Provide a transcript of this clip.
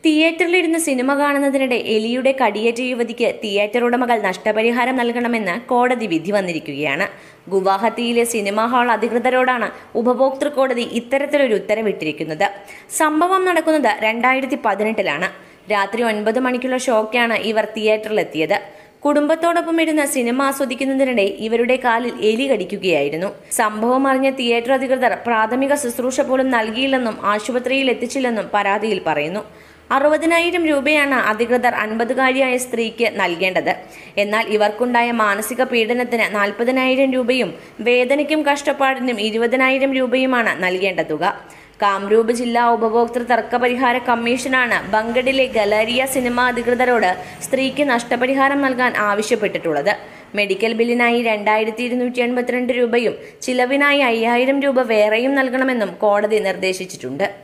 തിയേറ്ററിലിരുന്ന് cinema കാണുന്നതിനിടെ എലിയുടെ കടിയേറ്റ യുവതിക്ക് theatre ഉടമകൾ നഷ്ടപരിഹാരം നൽകണമെന്ന് കോടതി വിധി വന്നിരിക്കുകയാണ് ഗുവാഹത്തിയിലെ സിനിമാ ഹാൾ അധികൃതരോടാണ് ഉപഭോക്തൃ കോടതി ഇത്തരത്തിലൊരു ഉത്തരവിട്ടിരിക്കുന്നത് സംഭവം നടക്കുന്നത് രണ്ടായിരത്തി പതിനെട്ടിലാണ് രാത്രി ഒൻപത് മണിക്കുള്ള ഷോക്കാണ് ഇവർ തിയേറ്ററിലെത്തിയത് കുടുംബത്തോടൊപ്പം ഇരുന്ന് സിനിമ ആസ്വദിക്കുന്നതിനിടെ ഇവരുടെ കാലിൽ എലി കടിക്കുകയായിരുന്നു സംഭവം അറിഞ്ഞ തിയേറ്റർ അധികൃതർ പ്രാഥമിക ശുശ്രൂഷ പോലും നൽകിയില്ലെന്നും ആശുപത്രിയിൽ എത്തിച്ചില്ലെന്നും പരാതിയിൽ പറയുന്നു അറുപതിനായിരം രൂപയാണ് അധികൃതർ അൻപതുകാരിയായ സ്ത്രീക്ക് നൽകേണ്ടത് എന്നാൽ ഇവർക്കുണ്ടായ മാനസിക പീഡനത്തിന് നാൽപ്പതിനായിരം രൂപയും വേദനയ്ക്കും കഷ്ടപ്പാടിനും ഇരുപതിനായിരം രൂപയുമാണ് നൽകേണ്ട തുക കാംരൂപ് ജില്ലാ ഉപഭോക്തൃ തർക്ക പരിഹാര കമ്മീഷനാണ് ബങ്കഡിലെ ഗലേറിയ സിനിമ അധികൃതരോട് സ്ത്രീക്ക് നഷ്ടപരിഹാരം നൽകാൻ ആവശ്യപ്പെട്ടിട്ടുള്ളത് മെഡിക്കൽ ബില്ലിനായി രണ്ടായിരത്തി ഇരുന്നൂറ്റി എൺപത്തിരണ്ട് രൂപയും ചിലവിനായി അയ്യായിരം രൂപ വേറെയും നൽകണമെന്നും കോടതി നിർദ്ദേശിച്ചിട്ടുണ്ട്